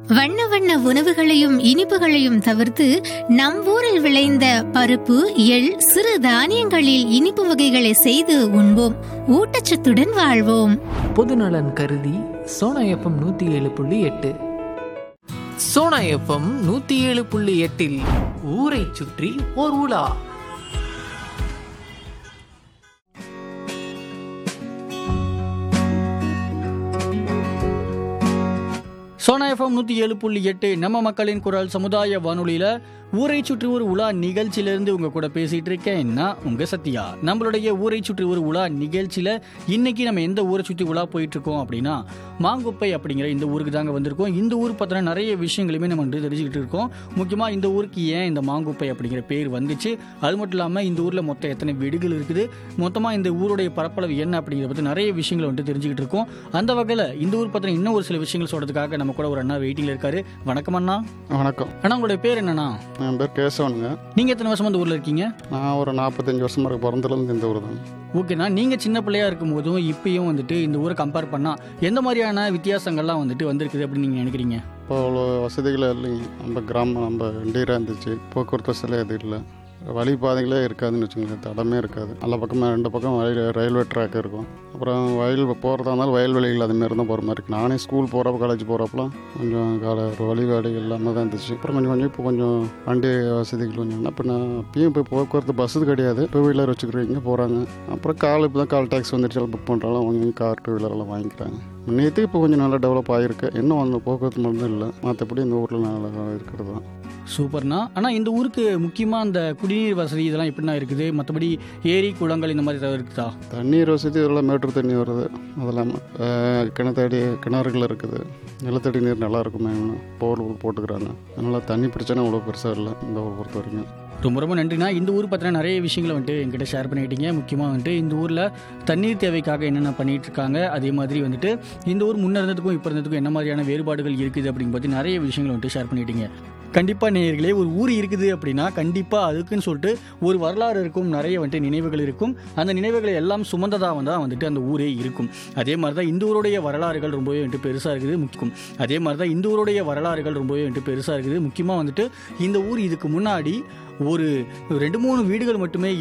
வண்ண வண்ண உணவுகளையும் இனிப்புகளையும் தவிர்த்து நம் ஊரில் விளைந்த பருப்பு எள் சிறு தானியங்களில் இனிப்பு வகைகளை செய்து உண்போம் ஊட்டச்சத்துடன் வாழ்வோம் பொதுநலன் கருதி சோனா எஃப்எம் நூற்றி ஏழு புள்ளி எட்டு சோனா எஃப்எம் நூற்றி ஏழு புள்ளி எட்டில் ஊரை சுற்றி ஓர் உலா சோனா எஃப்எம் நூற்றி ஏழு புள்ளி எட்டு நம்ம மக்களின் குரல் சமுதாய வானொலியில் ஊரை சுற்றி ஒரு உலா நிகழ்ச்சியிலேருந்து உங்கள் கூட பேசிகிட்டு இருக்கேன் நான் உங்கள் சத்யா நம்மளுடைய ஊரை சுற்றி ஒரு உலா நிகழ்ச்சியில் இன்னைக்கு நம்ம எந்த ஊரை சுற்றி உலா போயிட்டு இருக்கோம் அப்படின்னா மாங்குப்பை அப்படிங்கிற இந்த ஊருக்கு தாங்க வந்திருக்கோம் இந்த ஊர் பற்றின நிறைய விஷயங்களுமே நம்ம வந்து தெரிஞ்சுக்கிட்டு இருக்கோம் முக்கியமாக இந்த ஊருக்கு ஏன் இந்த மாங்குப்பை அப்படிங்கிற பேர் வந்துச்சு அது மட்டும் இல்லாமல் இந்த ஊரில் மொத்தம் எத்தனை வீடுகள் இருக்குது மொத்தமாக இந்த ஊருடைய பரப்பளவு என்ன அப்படிங்கிறத பற்றி நிறைய விஷயங்களை வந்துட்டு தெரிஞ்சுக்கிட்டு இருக்கோம் அந்த வகையில் இந்த ஊர் பற்றின இன்னும் ஒரு சில விஷயங்கள் சொல்கிறதுக்காக நம்ம கூட ஒரு அண்ணா வெயிட்டிங்கில் இருக்காரு வணக்கம் அண்ணா வணக்கம் அண்ணா உங்களுடைய பேர் என்னண்ணா என் பேர் கேசவனுங்க நீங்கள் எத்தனை வருஷமா இந்த ஊரில் இருக்கீங்க நான் ஒரு நாற்பத்தஞ்சு வருஷமா இருக்கு பிறந்ததுலேருந்து இந்த ஊர் தான் ஓகேண்ணா நீங்கள் சின்ன பிள்ளையா இருக்கும் போதும் இப்பயும் வந்துட்டு இந்த ஊரை கம்பேர் பண்ணால் எந்த மாதிரியான வித்தியாசங்கள்லாம் வந்துட்டு வந்திருக்குது அப்படின்னு நீங்கள் நினைக்கிறீங்க இப்போ அவ்வளோ வசதிகளே இல்லைங்க நம்ம கிராமம் நம்ம இண்டீராக இருந்துச்சு போக்குவரத்து வசதியில் எதுவும் இல்லை வழி பாதைகளே இருக்காதுன்னு வச்சுக்கோங்க தடமே இருக்காது நல்ல பக்கமாக ரெண்டு பக்கம் வயல் ரயில்வே ட்ராக் இருக்கும் அப்புறம் வயல் போகிறதா இருந்தாலும் வயல்வெளிகள் அதுமாரி தான் போகிற மாதிரி இருக்கு நானே ஸ்கூல் போகிறப்ப காலேஜ் போகிறப்பலாம் கொஞ்சம் கால ஒரு வழிபாடு எல்லாமே தான் இருந்துச்சு அப்புறம் கொஞ்சம் கொஞ்சம் இப்போ கொஞ்சம் வண்டி வசதிகள் கொஞ்சம் என்ன இப்போ நான் அப்பயும் இப்போ போக்குவரத்து பஸ்ஸு கிடையாது டூ வீலர் வச்சுக்கிறவங்க போகிறாங்க அப்புறம் கால் இப்போ தான் கால் டேக்ஸ் வந்துருச்சு புக் பண்ணுறாலும் அவங்க கார் டூ வீலரெல்லாம் வாங்கிக்கிறாங்க முன்னேற்று இப்போ கொஞ்சம் நல்லா டெவலப் ஆகிருக்கு இன்னும் அந்த போக்குவரத்து மட்டும் இல்லை மற்றபடி இந்த ஊரில் நல்லா இருக்கிறது தான் சூப்பர்ண்ணா ஆனால் இந்த ஊருக்கு முக்கியமாக அந்த குடிநீர் வசதி இதெல்லாம் எப்படிண்ணா இருக்குது மற்றபடி ஏரி குளங்கள் இந்த மாதிரி ஏதாவது இருக்குதா தண்ணீர் வசதி இதெல்லாம் மேட்டூர் தண்ணி வருது அது இல்லாமல் அஹ், கிணத்தடி கிணறுகள் இருக்குது நிலத்தடி நீர் நல்லா இருக்குமே போர் போட்டுக்கிறாங்க அதனால் தண்ணி பிரச்சனை அவ்வளோ பெருசாக இல்லை இந்த ஊரை பொறுத்த வரைக்கும் ரொம்ப ரொம்ப நன்றிண்ணா இந்த ஊர் பற்றின நிறைய விஷயங்களை வந்துட்டு என்கிட்ட ஷேர் பண்ணிக்கிட்டீங்க முக்கியமாக வந்துட்டு இந்த ஊரில் தண்ணீர் தேவைக்காக என்னென்ன பண்ணிட்டு இருக்காங்க அதே மாதிரி வந்துட்டு இந்த ஊர் முன்ன இருந்ததுக்கும் இப்போ இருந்ததுக்கும் என்ன மாதிரியான வேறுபாடுகள் இருக்குது அப்படிங்க பற்றி நிறைய விஷயங்களை வந்துட்டு ஷேர் பண்ணிட்டீங்க கண்டிப்பாக நேயர்களே ஒரு ஊர் இருக்குது அப்படின்னா கண்டிப்பாக அதுக்குன்னு சொல்லிட்டு ஒரு வரலாறு இருக்கும் நிறைய வந்துட்டு நினைவுகள் இருக்கும் அந்த நினைவுகளை எல்லாம் சுமந்ததாக தான் வந்துட்டு அந்த ஊரே இருக்கும் அதே மாதிரி தான் இந்த ஊருடைய வரலாறுகள் ரொம்பவே வந்துட்டு பெருசாக இருக்குது முக்கியம் அதே மாதிரி தான் இந்த ஊருடைய வரலாறுகள் ரொம்பவே வந்துட்டு பெருசாக இருக்குது முக்கியமாக வந்துட்டு இந்த ஊர் இதுக்கு முன்னாடி ஒரு ரெண்டு மூணு வீடுகள் மட்டுமே